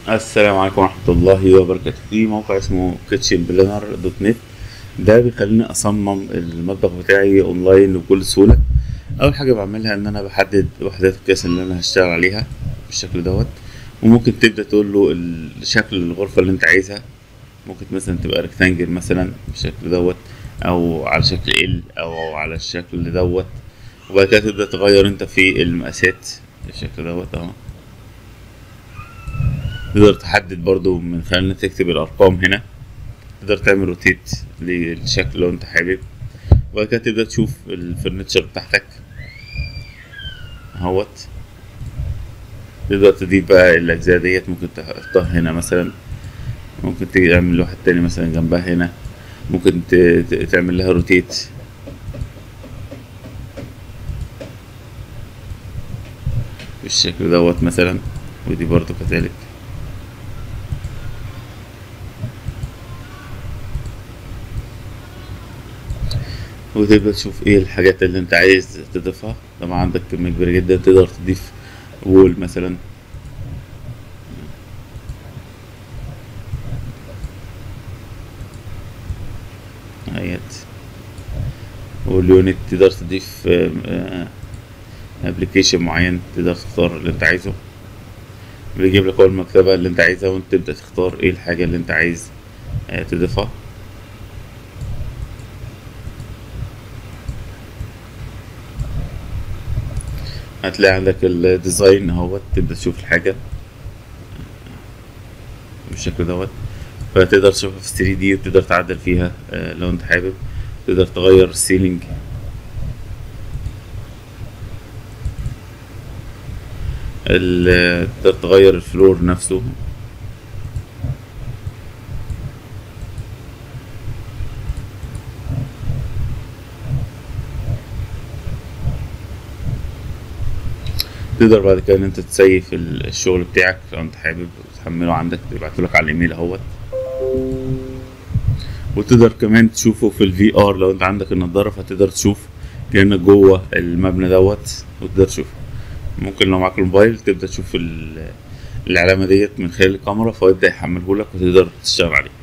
السلام عليكم ورحمة الله وبركاته في موقع اسمه كيتشن بلانر دوت نت ده بيخليني أصمم المطبخ بتاعي أونلاين بكل سهولة أول حاجة بعملها إن أنا بحدد وحدات القياس اللي أنا هشتغل عليها بالشكل دوت وممكن تبدأ تقول له ال- شكل الغرفة اللي أنت عايزها ممكن مثلا تبقى ريكتانجل مثلا بالشكل دوت أو على شكل ال أو على الشكل دوت وبعد كده تبدأ تغير أنت في المقاسات بالشكل دوت أهو تقدر تحدد برضو من خلال انك تكتب الارقام هنا تقدر تعمل روتيت للشكل لو انت حابب وبعد كده تبدا تشوف الفرنتشر بتاعتك اهوت تقدر تضيف بقى الاجزاء ديت ممكن تحطها هنا مثلا ممكن تيجي تعمل واحد تاني مثلا جنبها هنا ممكن ت- ت- تعمل لها روتيت بالشكل دوت مثلا ودي برضو كذلك وتبدأ تشوف ايه الحاجات اللي انت عايز تضيفها طبعا عندك كمية كبيرة جدا تقدر تضيف وول مثلا اهيت واليونت تقدر تضيف ابلكيشن معين تقدر تختار اللي انت عايزه بيجيب لك اول المكتبة اللي انت عايزها وانت تبدأ تختار ايه الحاجة اللي انت عايز آه، تضيفها هتلاقي عندك الديزاين اهوت تبدأ تشوف الحاجة بالشكل دوت فتقدر تشوفها في 3 دي وتقدر تعدل فيها آه، لو انت حابب تقدر تغير السيلينج ال- تقدر تغير الفلور نفسه تقدر بعد كده ان انت تسيف ال- الشغل بتاعك لو انت حابب وتحمله عندك تبعته لك على الايميل اهوت وتقدر كمان تشوفه في الفي ار لو انت عندك النضاره فتقدر تشوف كانك جوه المبنى دوت وتقدر تشوفه ممكن لو معاك الموبايل تبدا تشوف ال- العلامه ديت من خلال الكاميرا فيبدا يحمله لك وتقدر تشتغل عليه